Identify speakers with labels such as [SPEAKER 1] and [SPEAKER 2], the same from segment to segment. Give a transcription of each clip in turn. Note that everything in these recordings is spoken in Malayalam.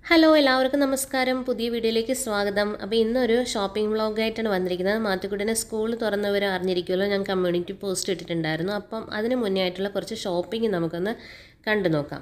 [SPEAKER 1] ഹലോ എല്ലാവർക്കും നമസ്കാരം പുതിയ വീഡിയോയിലേക്ക് സ്വാഗതം അപ്പോൾ ഇന്നൊരു ഷോപ്പിംഗ് വ്ളോഗായിട്ടാണ് വന്നിരിക്കുന്നത് മാത്തുക്കുട്ടിനെ സ്കൂൾ തുറന്നവർ അറിഞ്ഞിരിക്കുമല്ലോ ഞാൻ കമ്മ്യൂണിറ്റി പോസ്റ്റ് ഇട്ടിട്ടുണ്ടായിരുന്നു അപ്പം അതിന് മുന്നേ ആയിട്ടുള്ള കുറച്ച് ഷോപ്പിംഗ് നമുക്കൊന്ന് കണ്ടു നോക്കാം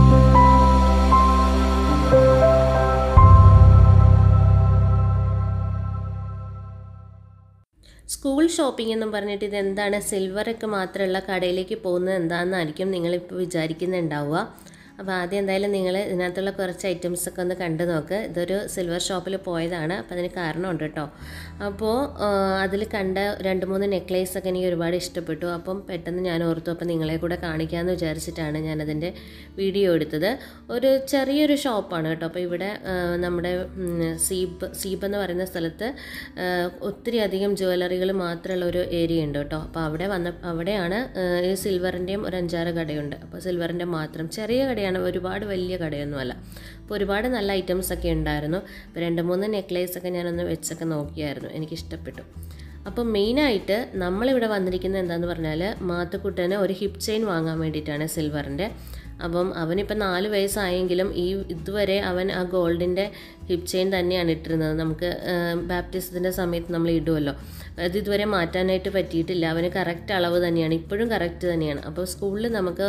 [SPEAKER 1] സ്കൂൾ ഷോപ്പിംഗ് എന്നും പറഞ്ഞിട്ട് ഇത് എന്താണ് സിൽവറൊക്കെ മാത്രമുള്ള കടയിലേക്ക് പോകുന്നത് എന്താണെന്നായിരിക്കും നിങ്ങളിപ്പോൾ വിചാരിക്കുന്നുണ്ടാവുക അപ്പോൾ ആദ്യം എന്തായാലും നിങ്ങൾ ഇതിനകത്തുള്ള കുറച്ച് ഐറ്റംസ് ഒക്കെ ഒന്ന് കണ്ടു നോക്ക് ഇതൊരു സിൽവർ ഷോപ്പിൽ പോയതാണ് അപ്പോൾ അതിന് കാരണമുണ്ട് കേട്ടോ അപ്പോൾ അതിൽ കണ്ട രണ്ട് മൂന്ന് നെക്ലേസ് ഒക്കെ എനിക്ക് ഒരുപാട് ഇഷ്ടപ്പെട്ടു അപ്പം പെട്ടെന്ന് ഞാൻ ഓർത്തു അപ്പോൾ നിങ്ങളെ കൂടെ കാണിക്കാമെന്ന് വിചാരിച്ചിട്ടാണ് ഞാനതിൻ്റെ വീഡിയോ എടുത്തത് ഒരു ചെറിയൊരു ഷോപ്പാണ് കേട്ടോ അപ്പോൾ ഇവിടെ ആ, നമ്മുടെ ഉം, സീബ് സീബ് എന്ന് പറയുന്ന സ്ഥലത്ത് ആ, ഒത്തിരി അധികം ജ്വല്ലറികൾ മാത്രമുള്ള ഒരു ഏരിയ ഉണ്ട് കേട്ടോ അപ്പോൾ അവിടെ വന്ന അവിടെയാണ് ആ, ഈ സിൽവറിൻ്റെയും ഒരു അഞ്ചാറ് കടയുണ്ട് അപ്പോൾ സിൽവറിൻ്റെ മാത്രം ചെറിയ കടയാണ് ഒരുപാട് വലിയ കടയൊന്നുമല്ല അപ്പോൾ ഒരുപാട് നല്ല ഐറ്റംസ് ഒക്കെ ഉണ്ടായിരുന്നു അപ്പോൾ രണ്ട് മൂന്ന് നെക്ലേസ് ഒക്കെ ഞാനൊന്ന് വെച്ചൊക്കെ നോക്കിയായിരുന്നു എനിക്ക് ഇഷ്ടപ്പെട്ടു അപ്പോൾ മെയിനായിട്ട് നമ്മളിവിടെ വന്നിരിക്കുന്നത് എന്താണെന്ന് പറഞ്ഞാൽ മാത്തുക്കുട്ടന് ഒരു ഹിപ്പ് ചെയിൻ വാങ്ങാൻ വേണ്ടിയിട്ടാണ് സിൽവറിൻ്റെ അപ്പം അവനിപ്പോൾ നാല് വയസ്സായെങ്കിലും ഈ ഇതുവരെ അവൻ ആ ഗോൾഡിൻ്റെ ഹിപ്പ് ചെയിൻ തന്നെയാണ് ഇട്ടിരുന്നത് നമുക്ക് ബാപ്റ്റിസത്തിൻ്റെ സമയത്ത് നമ്മൾ ഇടുമല്ലോ അത് ഇതുവരെ മാറ്റാനായിട്ട് പറ്റിയിട്ടില്ല അവന് കറക്റ്റ് അളവ് തന്നെയാണ് ഇപ്പോഴും കറക്റ്റ് തന്നെയാണ് അപ്പോൾ സ്കൂളിൽ നമുക്ക്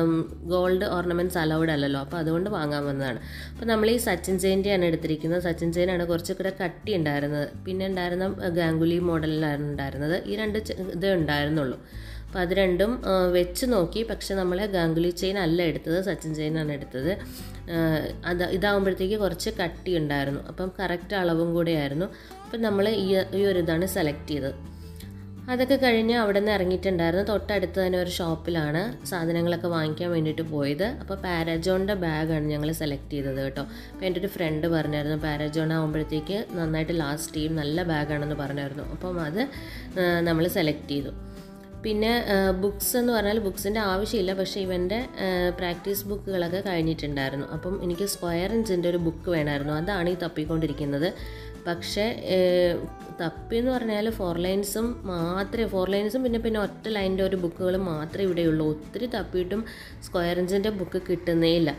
[SPEAKER 1] ഗോൾഡ് ഓർണമെൻറ്റ്സ് അലൗഡ് അല്ലല്ലോ അപ്പോൾ അതുകൊണ്ട് വാങ്ങാൻ വന്നതാണ് അപ്പോൾ നമ്മൾ ഈ സച്ചിൻ ചെയിൻ്റെയാണ് എടുത്തിരിക്കുന്നത് സച്ചിൻ ചെയിനാണ് കുറച്ചുകൂടെ കട്ടി ഉണ്ടായിരുന്നത് പിന്നെ ഉണ്ടായിരുന്ന ഗാംഗുലി മോഡലിലാണ് ഉണ്ടായിരുന്നത് ഈ രണ്ട് ചെ- ഇതേ ഉണ്ടായിരുന്നുള്ളൂ അപ്പോൾ അത് രണ്ടും ആ, വെച്ച് നോക്കി പക്ഷെ നമ്മൾ ഗാംഗുലി ചെയിൻ അല്ല എടുത്തത് സച്ചിൻ ചെയിനാണ് എടുത്തത് ആ, അത് ഇതാകുമ്പോഴത്തേക്ക് കുറച്ച് കട്ടി ഉണ്ടായിരുന്നു അപ്പം കറക്റ്റ് അളവും കൂടെയായിരുന്നു അപ്പം നമ്മൾ ഈ ഈ ഒരു ഇതാണ് സെലക്ട് ചെയ്തത് അതൊക്കെ കഴിഞ്ഞ് അവിടെ നിന്ന് ഇറങ്ങിയിട്ടുണ്ടായിരുന്നു തൊട്ടടുത്ത് തന്നെ ഒരു ഷോപ്പിലാണ് സാധനങ്ങളൊക്കെ വാങ്ങിക്കാൻ വേണ്ടിയിട്ട് പോയത് അപ്പോൾ പാരജോണിൻ്റെ ബാഗാണ് ഞങ്ങൾ സെലക്ട് ചെയ്തത് കേട്ടോ അപ്പോൾ എൻ്റെ ഒരു ഫ്രണ്ട് പറഞ്ഞായിരുന്നു പാരജോൺ ആകുമ്പോഴത്തേക്ക് നന്നായിട്ട് ലാസ്റ്റ് ചെയ്യും നല്ല ബാഗാണെന്ന് പറഞ്ഞായിരുന്നു അപ്പം അത് നമ്മൾ സെലക്ട് ചെയ്തു പിന്നെ ബുക്സ് എന്ന് പറഞ്ഞാൽ ബുക്സിൻ്റെ ആവശ്യമില്ല പക്ഷേ ഇവൻ്റെ പ്രാക്ടീസ് ബുക്കുകളൊക്കെ കഴിഞ്ഞിട്ടുണ്ടായിരുന്നു അപ്പം എനിക്ക് സ്ക്വയർ ഇഞ്ചിൻ്റെ ഒരു ബുക്ക് വേണമായിരുന്നു അതാണ് ഈ തപ്പിക്കൊണ്ടിരിക്കുന്നത് പക്ഷേ ഏഹ്, തപ്പി എന്ന് പറഞ്ഞാൽ ഫോർ ലൈൻസും മാത്രമേ ഫോർ ലൈൻസും പിന്നെ പിന്നെ ഒറ്റ ലൈനിൻ്റെ ഒരു ബുക്കുകൾ മാത്രമേ ഇവിടെയുള്ളൂ ഒത്തിരി തപ്പിയിട്ടും സ്ക്വയർ ഇഞ്ചിൻ്റെ ബുക്ക് കിട്ടുന്നേ ഇല്ല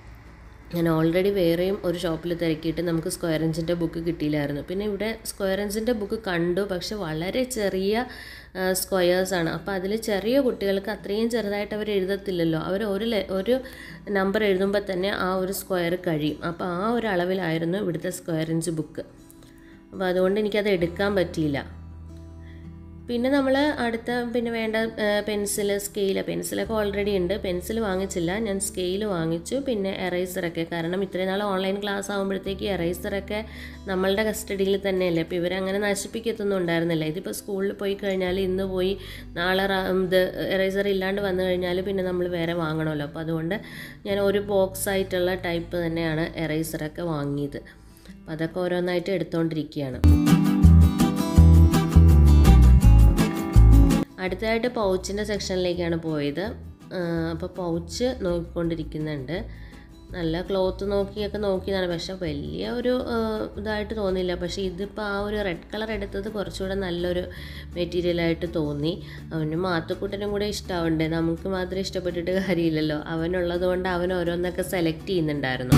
[SPEAKER 1] ഞാൻ ഓൾറെഡി വേറെയും ഒരു ഷോപ്പിൽ തിരക്കിയിട്ട് നമുക്ക് സ്ക്വയർ ഇഞ്ചിൻ്റെ ബുക്ക് കിട്ടിയില്ലായിരുന്നു പിന്നെ ഇവിടെ സ്ക്വയർ ഇഞ്ചിൻ്റെ ബുക്ക് കണ്ടു പക്ഷെ വളരെ ചെറിയ സ്ക്വയേഴ്സാണ് അപ്പോൾ അതിൽ ചെറിയ കുട്ടികൾക്ക് അത്രയും ചെറുതായിട്ട് അവർ എഴുതത്തില്ലല്ലോ അവർ ഒരു ലെ- ഒരു നമ്പർ എഴുതുമ്പോൾ തന്നെ ആ ഒരു സ്ക്വയർ കഴിയും അപ്പോൾ ആ ഒരു അളവിലായിരുന്നു ഇവിടുത്തെ സ്ക്വയർ ഇഞ്ച് ബുക്ക് അപ്പോൾ അതുകൊണ്ട് എനിക്കത് എടുക്കാൻ പറ്റിയില്ല പിന്നെ നമ്മൾ അടുത്ത പിന്നെ വേണ്ട പെൻസിൽ സ്കെയിൽ പെൻസിലൊക്കെ ഓൾറെഡി ഉണ്ട് പെൻസിൽ വാങ്ങിച്ചില്ല ഞാൻ സ്കെയിൽ വാങ്ങിച്ചു പിന്നെ എറൈസറൊക്കെ കാരണം ഇത്രയും നാൾ ഓൺലൈൻ ക്ലാസ് ആകുമ്പോഴത്തേക്ക് എറൈസറൊക്കെ നമ്മളുടെ കസ്റ്റഡിയിൽ തന്നെയല്ലേ അപ്പോൾ ഇവരങ്ങനെ നശിപ്പിക്കത്തൊന്നും ഉണ്ടായിരുന്നില്ല ഇതിപ്പോൾ സ്കൂളിൽ പോയി കഴിഞ്ഞാൽ ഇന്ന് പോയി നാളെ റ- ഇത് എറൈസർ ഇല്ലാണ്ട് വന്നു കഴിഞ്ഞാൽ പിന്നെ നമ്മൾ വേറെ വാങ്ങണമല്ലോ അപ്പോൾ അതുകൊണ്ട് ഞാൻ ഒരു ബോക്സ് ആയിട്ടുള്ള ടൈപ്പ് തന്നെയാണ് എറൈസറൊക്കെ വാങ്ങിയത് അപ്പോൾ അതൊക്കെ ഓരോന്നായിട്ട് എടുത്തുകൊണ്ടിരിക്കുകയാണ് അടുത്തതായിട്ട് പൗച്ചിൻ്റെ സെക്ഷനിലേക്കാണ് പോയത് അപ്പോൾ പൗച്ച് നോക്കിക്കൊണ്ടിരിക്കുന്നുണ്ട് നല്ല ക്ലോത്ത് നോക്കിയൊക്കെ നോക്കിയതാണ് പക്ഷെ വലിയ ഒരു ആ, ഇതായിട്ട് തോന്നിയില്ല പക്ഷേ ഇതിപ്പോൾ ആ ഒരു റെഡ് കളർ എടുത്തത് കുറച്ചുകൂടെ നല്ലൊരു മെറ്റീരിയലായിട്ട് തോന്നി അവന് മാത്തുക്കുട്ടനും കൂടെ ഇഷ്ടമാവണ്ടേ നമുക്ക് മാത്രം ഇഷ്ടപ്പെട്ടിട്ട് കാര്യമില്ലല്ലോ അവനുള്ളത് കൊണ്ട് അവൻ ഓരോന്നൊക്കെ സെലക്ട് ചെയ്യുന്നുണ്ടായിരുന്നു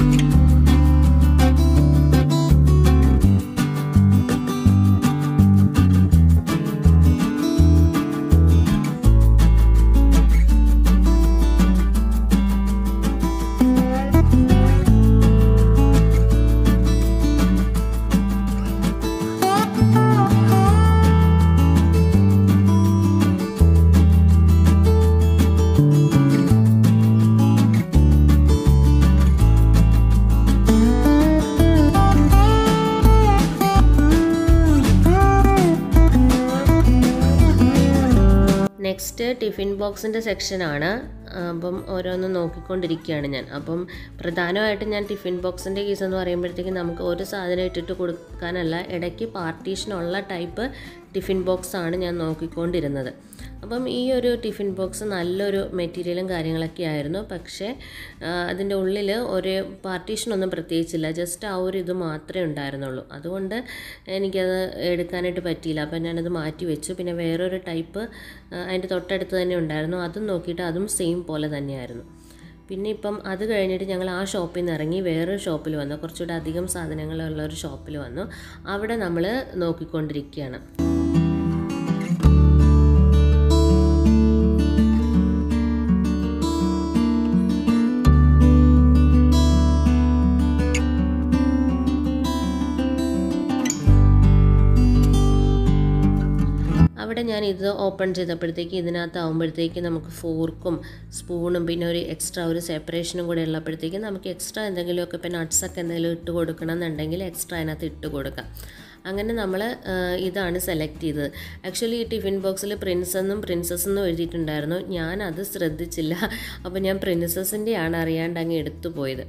[SPEAKER 1] നെക്സ്റ്റ് ടിഫിൻ ബോക്സിൻ്റെ സെക്ഷനാണ് അപ്പം ഓരോന്ന് നോക്കിക്കൊണ്ടിരിക്കുകയാണ് ഞാൻ അപ്പം പ്രധാനമായിട്ടും ഞാൻ ടിഫിൻ ബോക്സിൻ്റെ കേസ് എന്ന് പറയുമ്പോഴത്തേക്കും നമുക്ക് ഒരു സാധനം ഇട്ടിട്ട് കൊടുക്കാനല്ല ഇടയ്ക്ക് പാർട്ടീഷനുള്ള ടൈപ്പ് ടിഫിൻ ബോക്സ് ആണ് ഞാൻ നോക്കിക്കൊണ്ടിരുന്നത് അപ്പം ഈ ഒരു ടിഫിൻ ബോക്സ് നല്ലൊരു മെറ്റീരിയലും കാര്യങ്ങളൊക്കെ ആയിരുന്നു പക്ഷേ ആ, അതിൻ്റെ ഉള്ളിൽ ഒരു പാർട്ടീഷനൊന്നും പ്രത്യേകിച്ചില്ല ജസ്റ്റ് ആ ഒരു ഇത് മാത്രമേ ഉണ്ടായിരുന്നുള്ളൂ അതുകൊണ്ട് എനിക്കത് എടുക്കാനായിട്ട് പറ്റിയില്ല അപ്പം ഞാനത് മാറ്റി വെച്ചു പിന്നെ വേറൊരു ടൈപ്പ് അതിൻ്റെ തൊട്ടടുത്ത് തന്നെ ഉണ്ടായിരുന്നു അതും നോക്കിയിട്ട് അതും സെയിം പോലെ തന്നെയായിരുന്നു പിന്നെ ഇപ്പം അത് കഴിഞ്ഞിട്ട് ഞങ്ങൾ ആ ഷോപ്പിൽ നിന്ന് ഇറങ്ങി വേറൊരു ഷോപ്പിൽ വന്നു കുറച്ചുകൂടെ അധികം സാധനങ്ങളുള്ള ഒരു ഷോപ്പിൽ വന്നു അവിടെ നമ്മൾ നോക്കിക്കൊണ്ടിരിക്കുകയാണ് അവിടെ ഞാൻ ഇത് ഓപ്പൺ ചെയ്തപ്പോഴത്തേക്ക് ഇതിനകത്ത് ആകുമ്പോഴത്തേക്ക് നമുക്ക് ഫോർക്കും സ്പൂണും പിന്നെ ഒരു എക്സ്ട്രാ ഒരു സെപ്പറേഷനും കൂടെ ഉള്ളപ്പോഴത്തേക്ക് നമുക്ക് എക്സ്ട്രാ എന്തെങ്കിലുമൊക്കെ ഇപ്പോൾ നട്ട്സൊക്കെ എന്തെങ്കിലും ഇട്ട് കൊടുക്കണം എന്നുണ്ടെങ്കിൽ എക്സ്ട്രാ അതിനകത്ത് ഇട്ട് കൊടുക്കാം അങ്ങനെ നമ്മൾ ഇതാണ് സെലക്ട് ചെയ്തത് ആക്ച്വലി ഈ ടിഫിൻ ബോക്സിൽ പ്രിൻസ് എന്നും പ്രിൻസസ് എന്നും എഴുതിയിട്ടുണ്ടായിരുന്നു ഞാൻ അത് ശ്രദ്ധിച്ചില്ല അപ്പോൾ ഞാൻ പ്രിൻസസിൻ്റെയാണ് അറിയാണ്ട് അങ്ങ് എടുത്തു പോയത്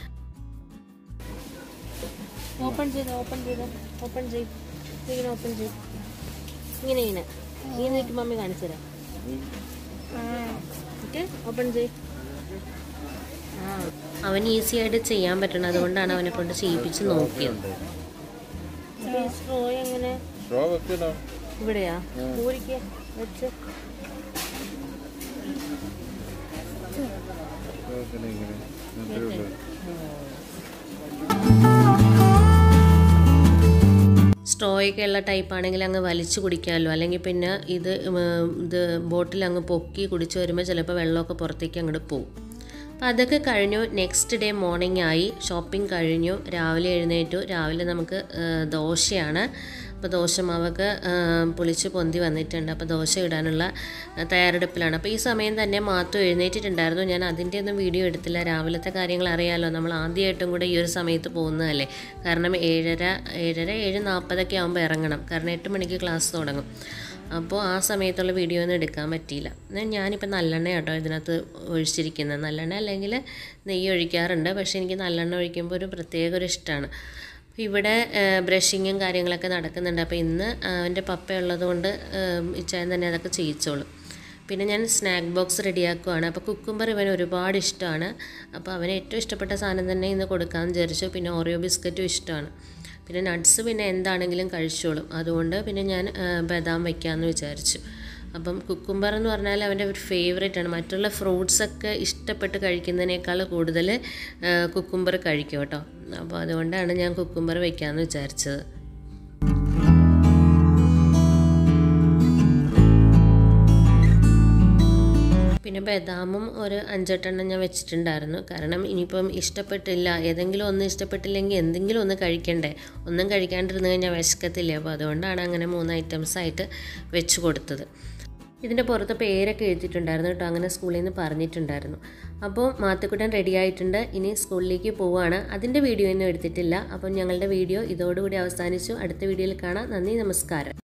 [SPEAKER 1] ഓപ്പൺ ചെയ്ത് ഓപ്പൺ ചെയ്ത് ഓപ്പൺ ചെയ്ത് ഇങ്ങനെ ഓപ്പൺ ചെയ്ത് ഇങ്ങനെ ഇങ്ങനെ ഇങ്ങനെ നിൽക്കും മമ്മി കാണിച്ചു തരാം ഓക്കെ ഓപ്പൺ ചെയ് ആ അവൻ ഈസി ആയിട്ട് ചെയ്യാൻ പറ്റണം അതുകൊണ്ടാണ് അവനെ കൊണ്ട് ചെയ്യിപ്പിച്ച് നോക്കിയത് അപ്പോൾ ഈ സ്ട്രോ എങ്ങനെ
[SPEAKER 2] സ്ട്രോ വെക്കണോ
[SPEAKER 1] ഇവിടെയാ ഊരിക്ക് വെച്ച്
[SPEAKER 2] വെക്കണ ഇങ്ങനെ അത്രേ ഉള്ളൂ
[SPEAKER 1] സ്ട്രോയൊക്കെ ഉള്ള ടൈപ്പ് ആണെങ്കിൽ അങ്ങ് വലിച്ചു കുടിക്കാമല്ലോ അല്ലെങ്കിൽ പിന്നെ ഇത് ഉം, ഇത് ബോട്ടിൽ അങ്ങ് പൊക്കി കുടിച്ച് വരുമ്പോൾ ചിലപ്പോൾ വെള്ളമൊക്കെ പുറത്തേക്ക് അങ്ങോട്ട് പോകും അപ്പോൾ അതൊക്കെ കഴിഞ്ഞു നെക്സ്റ്റ് ഡേ മോർണിംഗ് ആയി ഷോപ്പിംഗ് കഴിഞ്ഞു രാവിലെ എഴുന്നേറ്റു രാവിലെ നമുക്ക് ആ, ദോശയാണ് അപ്പോൾ ദോശമാവൊക്കെ ആ, പുളിച്ച് പൊന്തി വന്നിട്ടുണ്ട് അപ്പോൾ ദോശ ഇടാനുള്ള ആ, തയ്യാറെടുപ്പിലാണ് അപ്പോൾ ഈ സമയം തന്നെ മാത്തു എഴുന്നേറ്റിട്ടുണ്ടായിരുന്നു ഞാൻ അതിൻ്റെ ഒന്നും വീഡിയോ എടുത്തില്ല രാവിലത്തെ കാര്യങ്ങൾ അറിയാമല്ലോ നമ്മൾ ആദ്യമായിട്ടും കൂടെ ഈ ഒരു സമയത്ത് പോകുന്നതല്ലേ കാരണം ഏഴര ഏഴര ഏഴ് നാൽപ്പതൊക്കെ ആകുമ്പോൾ ഇറങ്ങണം കാരണം എട്ട് മണിക്ക് ക്ലാസ് തുടങ്ങും അപ്പോൾ ആ സമയത്തുള്ള വീഡിയോ ഒന്നും എടുക്കാൻ പറ്റിയില്ല എന്നാൽ ഞാനിപ്പോൾ നല്ലെണ്ണ കേട്ടോ ഇതിനകത്ത് ഒഴിച്ചിരിക്കുന്നത് നല്ലെണ്ണ അല്ലെങ്കിൽ നെയ്യ് ഒഴിക്കാറുണ്ട് പക്ഷേ എനിക്ക് നല്ലെണ്ണ ഒഴിക്കുമ്പോൾ ഒരു പ്രത്യേക ഒരു ഇഷ്ടമാണ് ഇവിടെ ബ്രഷിങ്ങും കാര്യങ്ങളൊക്കെ നടക്കുന്നുണ്ട് അപ്പോൾ ഇന്ന് അവൻ്റെ പപ്പ ഉള്ളതുകൊണ്ട് ഇച്ചായൻ തന്നെ അതൊക്കെ ചെയ്യിച്ചോളും പിന്നെ ഞാൻ സ്നാക്ക് ബോക്സ് റെഡിയാക്കുവാണ് അപ്പോൾ കുക്കുംബർ ഇവന് ഒരുപാട് ഇഷ്ടമാണ് അപ്പോൾ അവന് ഏറ്റവും ഇഷ്ടപ്പെട്ട സാധനം തന്നെ ഇന്ന് കൊടുക്കാമെന്ന് വിചാരിച്ചു പിന്നെ ഓറിയോ ബിസ്ക്കറ്റും ഇഷ്ടമാണ് പിന്നെ നട്ട്സ് പിന്നെ എന്താണെങ്കിലും കഴിച്ചോളും അതുകൊണ്ട് പിന്നെ ഞാൻ ആ, ബദാം വയ്ക്കാമെന്ന് വിചാരിച്ചു അപ്പം കുക്കുംബർ എന്ന് പറഞ്ഞാൽ അവൻ്റെ ഒരു ഫേവറേറ്റ് ആണ് മറ്റുള്ള ഫ്രൂട്ട്സൊക്കെ ഇഷ്ടപ്പെട്ട് കഴിക്കുന്നതിനേക്കാൾ കൂടുതൽ കുക്കുംബർ കഴിക്കും കേട്ടോ അപ്പോൾ അതുകൊണ്ടാണ് ഞാൻ കുക്കുംബർ വയ്ക്കാമെന്ന് വിചാരിച്ചത് പിന്നെ ബദാമും ഒരു അഞ്ചെട്ടെണ്ണം ഞാൻ വെച്ചിട്ടുണ്ടായിരുന്നു കാരണം ഇനിയിപ്പം ഇഷ്ടപ്പെട്ടില്ല ഏതെങ്കിലും ഒന്ന് ഇഷ്ടപ്പെട്ടില്ലെങ്കിൽ എന്തെങ്കിലും ഒന്ന് കഴിക്കണ്ടേ ഒന്നും കഴിക്കാണ്ടിരുന്ന് കഴിഞ്ഞാൽ വിശക്കത്തില്ല അപ്പോൾ അതുകൊണ്ടാണ് അങ്ങനെ മൂന്ന് ഐറ്റംസ് ആയിട്ട് വെച്ച് കൊടുത്തത് ഇതിൻ്റെ പുറത്ത് പേരൊക്കെ എഴുതിയിട്ടുണ്ടായിരുന്നു കേട്ടോ അങ്ങനെ സ്കൂളിൽ നിന്ന് പറഞ്ഞിട്ടുണ്ടായിരുന്നു അപ്പോൾ മാത്തുക്കുട്ടൻ റെഡി ആയിട്ടുണ്ട് ഇനി സ്കൂളിലേക്ക് പോവുകയാണ് അതിൻ്റെ വീഡിയോ ഒന്നും എടുത്തിട്ടില്ല അപ്പം ഞങ്ങളുടെ വീഡിയോ ഇതോടുകൂടി അവസാനിച്ചു അടുത്ത വീഡിയോയിൽ കാണാം നന്ദി നമസ്കാരം